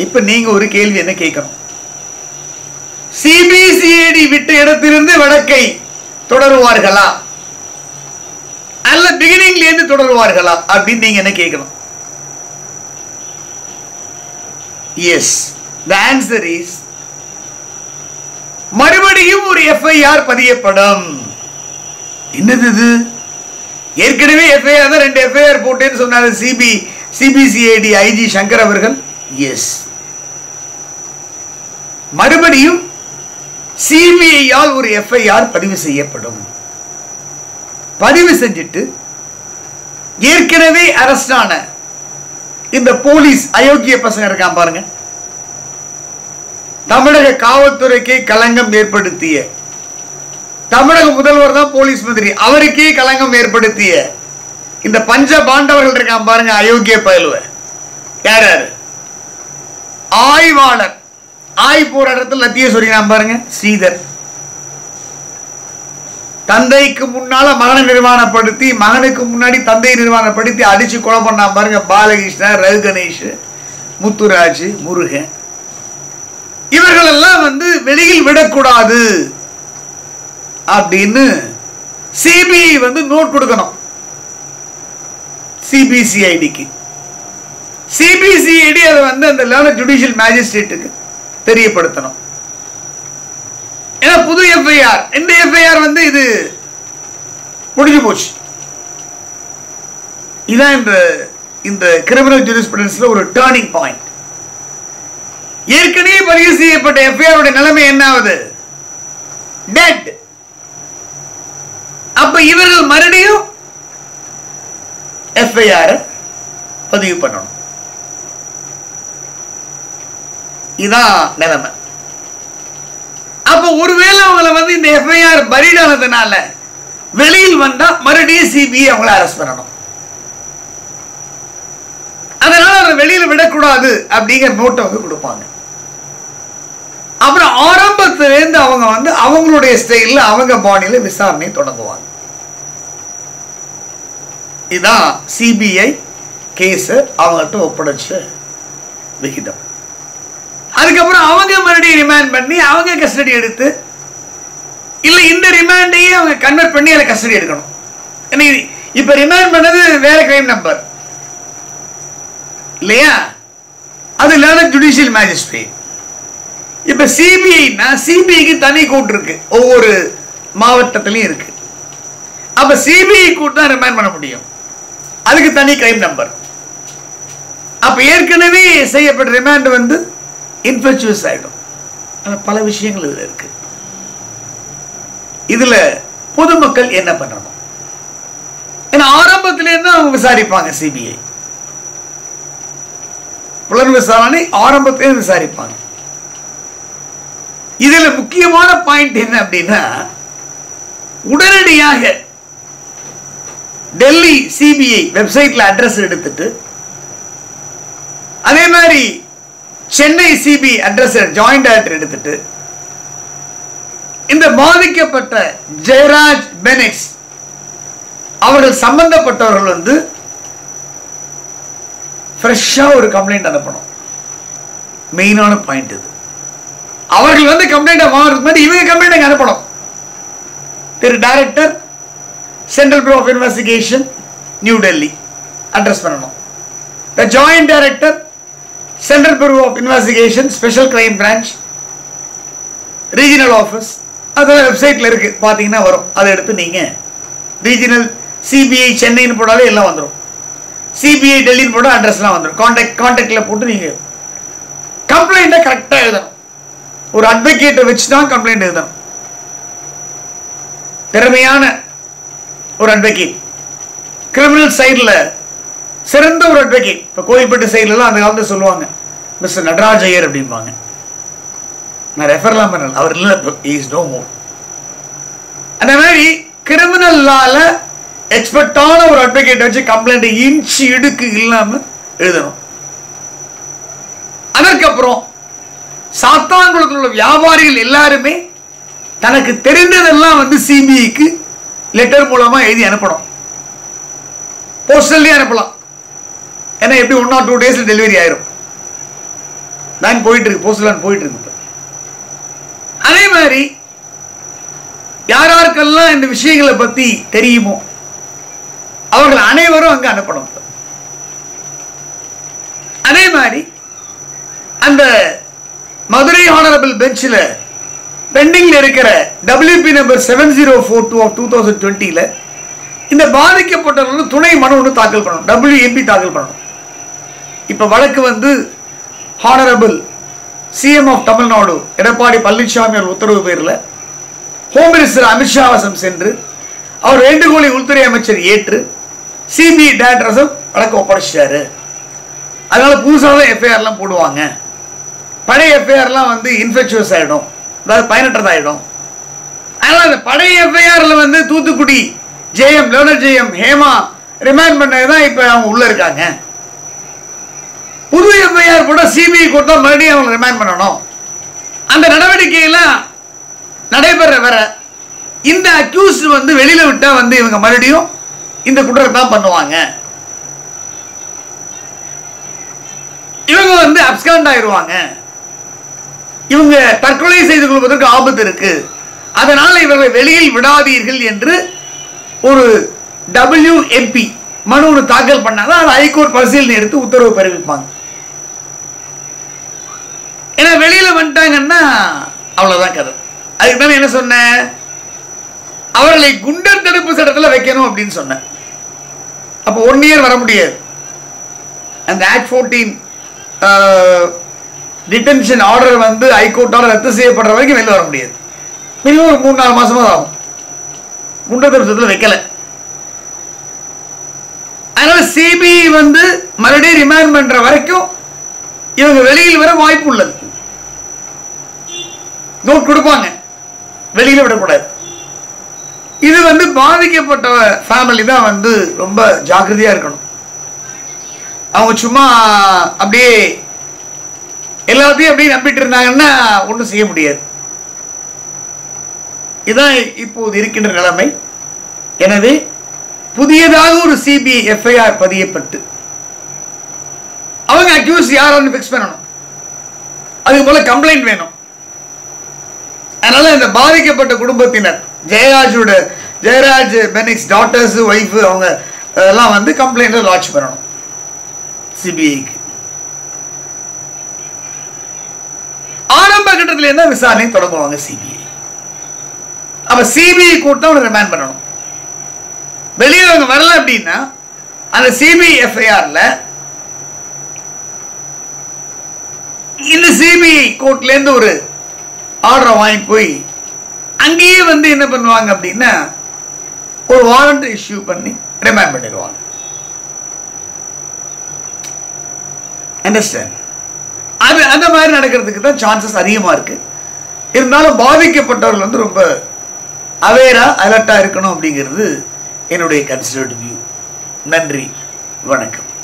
இப்ப நீங்க ஒரு கேள்வி என்ன கேட்கணும் சிபிசிஐடி விட்ட இடத்திலிருந்து வழக்கை தொடருவார்களா அல்ல பிகினிங்ல இருந்து தொடருவார்களா அப்படின்னு நீங்க என்ன கேட்கணும் எஸ் த ஆன்சர் இஸ் மறுபடியும் ஒரு எஃப்ஐஆர் பதியப்படும் என்னது இது ஏற்கனவே எஃப்ஐஆர் தான் ரெண்டு எஃப்ஐஆர் போட்டேன்னு சொன்னாரு சிபி சிபிசிஐடி ஐஜி சங்கர் அவர்கள் எஸ் மறுபடியும் சிபிஐயால் ஒரு எஃப்ஐஆர் பதிவு செய்யப்படும் பதிவு செஞ்சுட்டு ஏற்கனவே அரஸ்டான இந்த போலீஸ் அயோக்கிய பசங்க இருக்கான் பாருங்க தமிழக காவல்துறைக்கே களங்கம் ஏற்படுத்திய தமிழக முதல்வர் தான் போலீஸ் மந்திரி அவருக்கே களங்கம் ஏற்படுத்திய இந்த பஞ்ச பாண்டவர்கள் இருக்கான் பாருங்க அயோக்கிய பயலுவ யார் யாரு ஆய்வாளர் ஆய் போற இடத்துல லத்திய சொல்லினான் பாருங்க ஸ்ரீதர் தந்தைக்கு முன்னால மகனை நிர்வாணப்படுத்தி மகனுக்கு முன்னாடி தந்தையை நிர்வாணப்படுத்தி அடிச்சு கொலை பண்ணான் பாருங்க பாலகிருஷ்ணன் ரகு கணேஷ் முத்துராஜ் முருகன் இவர்கள் எல்லாம் வந்து வெளியில் விடக்கூடாது அப்படின்னு சிபிஐ வந்து நோட் கொடுக்கணும் சிபிசிஐடிக்கு சிபிசிஐடி அதை வந்து அந்த லெவல் ஜுடிஷியல் மேஜிஸ்ட்ரேட்டுக்கு தெரியப்படுத்தணும் ஏன்னா புது எஃப்ஐஆர் இந்த எஃப்ஐஆர் வந்து இது முடிஞ்சு போச்சு இதான் இந்த இந்த கிரிமினல் ஜூரிஸ்பிடன்ஸ்ல ஒரு டேர்னிங் பாயிண்ட் ஏற்கனவே பதிவு செய்யப்பட்ட எஃப்ஐஆர் உடைய நிலைமை என்ன ஆகுது டெட் அப்ப இவர்கள் மறுபடியும் எஃப்ஐஆர் பதிவு பண்ணணும் இதான் நிலைமை அப்ப ஒருவேளை அவங்கள வந்து இந்த எஃப்ஐஆர் பரிடானதுனால வெளியில் வந்தா மறுபடியும் சிபிஐ அவங்கள அரெஸ்ட் பண்ணணும் அதனால அதை வெளியில விடக்கூடாது அப்படிங்கிற நோட்டை வந்து கொடுப்பாங்க அப்புறம் ஆரம்பத்திலேருந்து அவங்க வந்து அவங்களுடைய ஸ்டைல்ல அவங்க பாணியில விசாரணை தொடங்குவாங்க இதான் சிபிஐ கேஸ அவங்ககிட்ட ஒப்படைச்ச விகிதம் அதுக்கப்புறம் அவங்க மறுபடியும் ரிமாண்ட் பண்ணி அவங்க கஸ்டடி எடுத்து இல்ல இந்த ரிமாண்டையே அவங்க கன்வெர்ட் பண்ணி அதை கஸ்டடி எடுக்கணும் ஏன்னா இது- இப்ப ரிமாண்ட் பண்ணது வேற கிரைம் நம்பர் இல்லையா அது இல்லாத ஜுடிஷியல் மேஜிஸ்ட்ரேட் இப்ப சிபிஐனா சிபிஐக்கு தனி கோர்ட் இருக்கு ஒவ்வொரு மாவட்டத்திலையும் இருக்கு அப்ப சிபிஐ கோர்ட் தான் ரிமாண்ட் பண்ண முடியும் அதுக்கு தனி கிரைம் நம்பர் அப்ப ஏற்கனவே செய்யப்பட்ட ரிமாண்ட் வந்து இன்ஃபெக்சுவஸ் ஆயிடும் ஆனா பல விஷயங்கள் இதுல இருக்கு இதுல பொதுமக்கள் என்ன பண்ணணும் ஏன்னா ஆரம்பத்திலேருந்து அவங்க விசாரிப்பாங்க சிபிஐ புலன் விசாரணை ஆரம்பத்திலே விசாரிப்பாங்க இதுல முக்கியமான பாயிண்ட் என்ன அப்படின்னா உடனடியாக டெல்லி சிபிஐ வெப்சைட்ல அட்ரஸ் எடுத்துட்டு அதே மாதிரி Chennai CB address joint director எடுத்துட்டு இந்த பாதிக்கப்பட்ட ஜெயராஜ் பெனெக்ஸ் அவர்கள் சம்பந்தப்பட்டவர்கள் வந்து ஃப்ரெஷ்ஷாக ஒரு கம்ப்ளைண்ட் அனுப்பணும் மெயினான பாயிண்ட் இது அவர்கள் வந்து கம்ப்ளைண்ட் வாங்குறதுக்கு முன்னாடி இவங்க கம்ப்ளைண்ட் அனுப்பணும் திரு director central bureau of investigation New Delhi address பண்ணணும் the joint director central bureau of investigation special crime branch regional office அது வெப்சைட்டில் இருக்கு பார்த்தீங்கன்னா வரும் அதை எடுத்து நீங்கள் ரீஜனல் சிபிஐ சென்னைன்னு போட்டாலே எல்லாம் வந்துடும் சிபிஐ டெல்லின்னு போட்டால் அட்ரஸ்லாம் வந்துடும் கான்டாக்ட் கான்டாக்டில் போட்டு நீங்கள் கம்ப்ளைண்ட்டை கரெக்டாக எழுதணும் ஒரு அட்வொகேட்டை வச்சு தான் கம்ப்ளைண்ட் எழுதணும் திறமையான ஒரு அட்வொகேட் கிரிமினல் சைடில் சிறந்த ஒரு அட்வொகேட் இப்போ கோயில்பட்டு சைட்லலாம் அந்த காலத்தில் சொல்லுவாங்க மிஸ்டர் நடராஜ் ஐயர் அப்படிம்பாங்க நான் ரெஃபர்லாம் பண்ணல அவர் இல்லை இப்போ இஸ் நோ மோர் அந்த மாதிரி கிரிமினல் லால எக்ஸ்பர்ட்டான ஒரு அட்வொகேட் வச்சு கம்ப்ளைண்ட் இன்ச்சு இடுக்கு இல்லாம எழுதணும் அதற்கப்புறம் சாத்தான்குளத்தில் உள்ள வியாபாரிகள் எல்லாருமே தனக்கு தெரிந்ததெல்லாம் வந்து சிபிஐக்கு லெட்டர் மூலமா எழுதி அனுப்பணும் போஸ்டல்லே அனுப்பலாம் ஏன்னா எப்படி ஒன் ஆர் டூ டேஸ்ல டெலிவரி ஆயிரும் லைன் போயிட்டு இருக்கு போஸ்ட் லைன் போயிட்டு இருக்கு இப்ப. அதே மாதிரி யார் யாருக்கெல்லாம் இந்த விஷயங்களை பத்தி தெரியுமோ அவர்கள் அனைவரும் அங்க அனுப்பணும் இப்ப. அதே மாதிரி அந்த மதுரை ஹானரபிள் பெஞ்சில் பெண்டிங்ல இருக்கிற WP number seven zero four two of two thousand டுவெண்ட்டியில் இந்த பாதிக்கப்பட்டவர்கள் துணை மனு ஒன்று தாக்கல் பண்ணணும் டபிள்யூஎம்பி தாக்கல் பண்ணணும் இப்போ வழக்கு வந்து honourable CM of Tamil Nadu Edappadi Palaniswami அவர் உத்தரவு பேரில் ஹோம் மினிஸ்டர் அமித்ஷா வசம் சென்று அவர் வேண்டுகோளை உள்துறை அமைச்சர் ஏற்று சிபிஐ டேரக்டர்ஸும் வழக்கு ஒப்படைச்சிட்டாரு அதனால புதுசாக தான் எஃப்ஐஆர்லாம் போடுவாங்க பழைய எஃப்ஐஆர்லாம் வந்து இன்ஃபெக்சுவஸ் ஆகிடும் அதாவது பயனற்றதாயிடும் அதனால் அந்த பழைய எஃப்ஐஆரில் வந்து தூத்துக்குடி ஜெயம் லேர்னர் ஜெயம் ஹேமா ரிமைண்ட் பண்ணது தான் இப்போ அவங்க உள்ளே இருக்காங்க புது எஃப்ஐஆர் கூட சிபிஐ கொடுத்தா மறுபடியும் அவங்க ரிமைண்ட் பண்ணணும் அந்த நடவடிக்கையெல்லாம் நடைபெற வர இந்த அக்யூஸ் வந்து வெளியில விட்டா வந்து இவங்க மறுபடியும் இந்த குற்றத்தை தான் பண்ணுவாங்க இவங்க வந்து அப்ஸ்காண்ட் ஆயிருவாங்க இவங்க தற்கொலை செய்து கொள்வதற்கு ஆபத்து இருக்கு அதனால இவர்களை வெளியில் விடாதீர்கள் என்று ஒரு டபிள்யூஎம்பி மனு ஒன்று தாக்கல் பண்ணாதான் அது ஹைகோர்ட் பரிசீலனை எடுத்து உத்தரவு பிறப்பிப்பாங்க ஏன்னா வெளியில வந்துட்டாங்கன்னா அவ்வளவுதான் கதை அதுக்கு தானே என்ன சொன்னேன் அவர்களை குண்டர் தடுப்பு சட்டத்தில் வைக்கணும் அப்படின்னு சொன்னேன் அப்போ ஒன் இயர் வர முடியாது அந்த ஆக்ட் ஃபோர்டீன் டிடென்ஷன் ஆர்டர் வந்து ஹைகோர்ட்டால் ரத்து செய்யப்படுற வரைக்கும் வெளில வர முடியாது மினிமம் ஒரு மூணு நாலு மாசமா ஆகும் குண்டர் தடுப்பு சட்டத்தில் வைக்கல அதனால சிபிஐ வந்து மறுபடியும் ரிமைண்ட் பண்ற வரைக்கும் இவங்க வெளியில் வர வாய்ப்பு உள்ளது நோட் கொடுப்பாங்க வெளியில விடக்கூடாது இது வந்து பாதிக்கப்பட்ட ஃபேமிலி தான் வந்து ரொம்ப ஜாக்கிரதையா இருக்கணும் அவங்க சும்மா அப்படியே எல்லாத்தையும் அப்படியே நம்பிட்டு இருந்தாங்கன்னா ஒன்றும் செய்ய முடியாது இதான் இப்போது இருக்கின்ற நிலைமை எனவே புதியதாக ஒரு சிபிஐ எஃப்ஐஆர் பதியப்பட்டு அவங்க அக்யூஸ் யாரான்னு ஃபிக்ஸ் பண்ணணும் அதுக்கு போல கம்ப்ளைண்ட் வேணும் அதனால இந்த பாதிக்கப்பட்ட குடும்பத்தினர் ஜெயராஜோட ஜெயராஜ் பெனிக்ஸ் டாட்டர்ஸ் ஒய்ஃப் அவங்க எல்லாம் வந்து கம்ப்ளைண்ட் லான்ச் பண்ணணும் சிபிஐக்கு ஆரம்ப கட்டத்தில் இருந்தா விசாரணை தொடங்குவாங்க சிபிஐ அப்ப சிபிஐ கூட்டம் ரிமைண்ட் பண்ணணும் வெளியே அவங்க வரல அப்படின்னா அந்த சிபிஐ எஃப்ஐஆர்ல இந்த சிபிஐ கோர்ட்ல இருந்து ஒரு ஆர்டரை வாங்கி போய் அங்கேயே வந்து என்ன பண்ணுவாங்க அப்படின்னா ஒரு வாரண்ட் இஷ்யூ பண்ணி ரிமைண்ட் பண்ணிடுவாங்க அண்டர்ஸ்டாண்ட் அது அந்த மாதிரி நடக்கிறதுக்கு தான் சான்சஸ் அதிகமாக இருக்கு இருந்தாலும் பாதிக்கப்பட்டவர்கள் வந்து ரொம்ப அவேரா அலர்ட்டாக இருக்கணும் அப்படிங்கிறது என்னுடைய கன்சிடர்டு வியூ நன்றி வணக்கம்